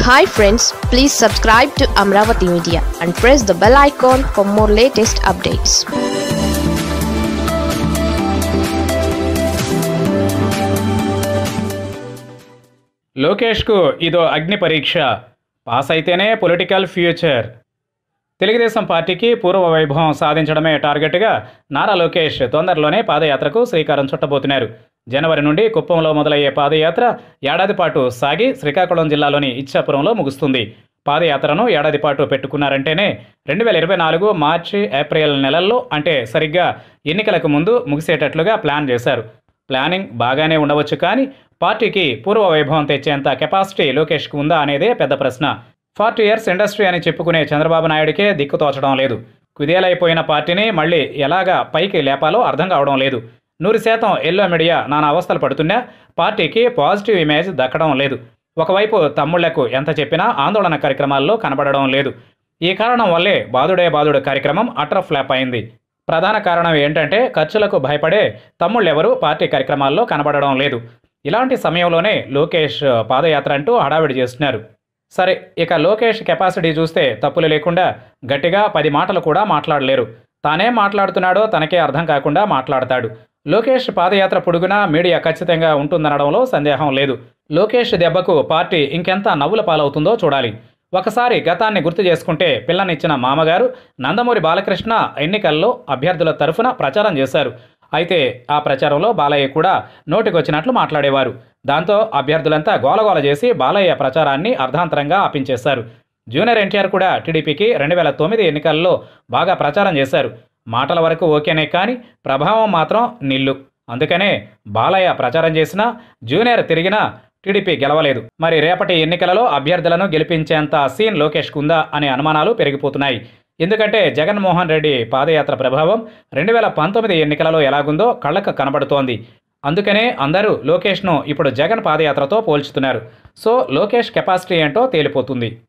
hi friends please subscribe to Amaravati media and press the bell icon for more latest updates లోకేష్కు ఇదో అగ్ని పరీక్ష pass అయితేనే political future Telugu Desam పార్టీకి పూర్వ వైభవం సాధించడమే టార్గెట్గా నారా లోకేష్ తొందరలోనే పాదయాత్రకు శ్రీకారం చుట్టబోతున్నారు జనవరి నుండి కుప్పంలో మొదలయ్యే పాదయాత్ర ఏడాది పాటు సాగి శ్రీకాకుళం జిల్లాలోని ఇచ్చాపురంలో ముగుస్తుంది పాదయాత్రను ఏడాది పాటు పెట్టుకున్నారంటేనే రెండు వేల ఇరవై నాలుగు మార్చి ఏప్రిల్ నెలల్లో అంటే సరిగ్గా ఎన్నికలకు ముందు ముగిసేటట్లుగా ప్లాన్ చేశారు ప్లానింగ్ బాగానే ఉండవచ్చు కానీ పార్టీకి పూర్వ వైభవం తెచ్చేంత కెపాసిటీ లోకేష్కి ఉందా అనేదే పెద్ద ప్రశ్న ఫార్టీ ఇయర్స్ ఇండస్ట్రీ అని చెప్పుకునే చంద్రబాబు నాయుడికే దిక్కు తోచడం లేదు కుదేలైపోయిన పార్టీని మళ్ళీ ఎలాగా పైకి లేపాలో అర్థం కావడం లేదు నూరు శాతం ఎల్లో మీడియా నానా అవస్థలు పడుతున్నా పార్టీకి పాజిటివ్ ఇమేజ్ దక్కడం లేదు ఒకవైపు తమ్ముళ్లకు ఎంత చెప్పినా ఆందోళన కార్యక్రమాల్లో కనబడడం లేదు ఈ కారణం వల్లే బాదుడే బాదుడు కార్యక్రమం అటర్ ఫ్లాప్ అయింది ప్రధాన కారణం ఏంటంటే ఖర్చులకు భయపడే తమ్ముళ్ళెవరూ పార్టీ కార్యక్రమాల్లో కనబడడం లేదు ఇలాంటి సమయంలోనే లోకేష్ పాదయాత్ర అంటూ హడావిడి చేస్తున్నారు సరే ఇక లోకేష్ కెపాసిటీ చూస్తే తప్పులు లేకుండా గట్టిగా పది మాటలు కూడా మాట్లాడలేరు తానేం మాట్లాడుతున్నాడో తనకే అర్థం కాకుండా మాట్లాడతాడు లోకేష్ పాదయాత్ర పొడుగునా మీడియా ఖచ్చితంగా ఉంటుందనడంలో సందేహం లేదు లోకేష్ దెబ్బకు పార్టీ ఇంకెంత నవ్వుల పాలవుతుందో చూడాలి ఒకసారి గతాన్ని గుర్తు చేసుకుంటే పిల్లనిచ్చిన మామగారు నందమూరి బాలకృష్ణ ఎన్నికల్లో అభ్యర్థుల తరఫున ప్రచారం చేశారు అయితే ఆ ప్రచారంలో బాలయ్య కూడా నోటికొచ్చినట్లు మాట్లాడేవారు దాంతో అభ్యర్థులంతా గోలగోల చేసి బాలయ్య ప్రచారాన్ని అర్ధాంతరంగా ఆపించేశారు జూనియర్ ఎన్టీఆర్ కూడా టీడీపీకి రెండు వేల తొమ్మిది ఎన్నికల్లో బాగా ప్రచారం చేశారు మాటల వరకు ఓకేనే కానీ ప్రభావం మాత్రం నిల్లు అందుకనే బాలయ్య ప్రచారం చేసినా జూనియర్ తిరిగినా టీడీపీ గెలవలేదు మరి రేపటి ఎన్నికలలో అభ్యర్థులను గెలిపించేంత సీన్ లోకేష్కు ఉందా అనే అనుమానాలు పెరిగిపోతున్నాయి ఎందుకంటే జగన్మోహన్ రెడ్డి పాదయాత్ర ప్రభావం రెండు వేల పంతొమ్మిది ఎన్నికలలో ఎలాగుందో కళ్ళకు కనబడుతోంది అందుకనే అందరూ లోకేష్ను ఇప్పుడు జగన్ పాదయాత్రతో పోల్చుతున్నారు సో లోకేష్ కెపాసిటీ ఏంటో తేలిపోతుంది